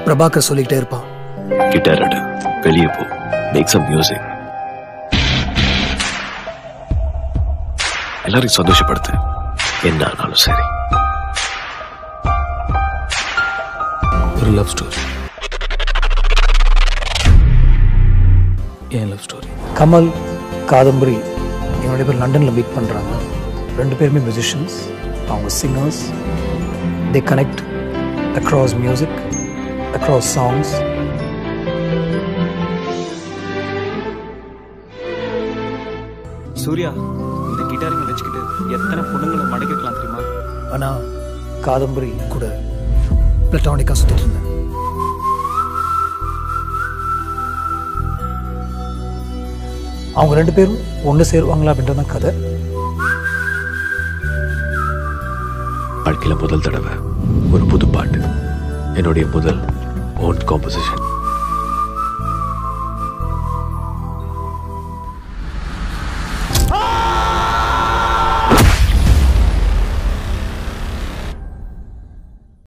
பிரபாகர் சொல்லிக்கிட்டே இருப்பான் கிட்டார் எடு வெளியே போ மேக் சம் மியூசிக் எல்லாரையும் சந்தோஷப்படுத்து என்ன ஆனாலும் சரி ஒரு லவ் ஸ்டோரி என் லவ் ஸ்டோரி கமல் காதம்பரி இவங்க ரெண்டு பேர் லண்டனில் மீட் பண்ணுறாங்க ரெண்டு பேருமே மியூசிஷியன்ஸ் அவங்க singers they connect across music across songs Surya இந்த கிட்டாரிங்க வச்சுக்கிட்டு எத்தனை பொண்ணுங்களை மடக்கிருக்கலாம் தெரியுமா ஆனால் காதம்பரி கூட பிளட்டானிக்காக சுற்றிட்டு இருந்தேன் அவங்க ரெண்டு பேரும் ஒன்று சேருவாங்களா அப்படின்றது தான் கதை வாழ்க்கையில முதல் தடவை ஒரு புது பாட்டு என்னுடைய முதல் ஓன் காம்போசிஷன்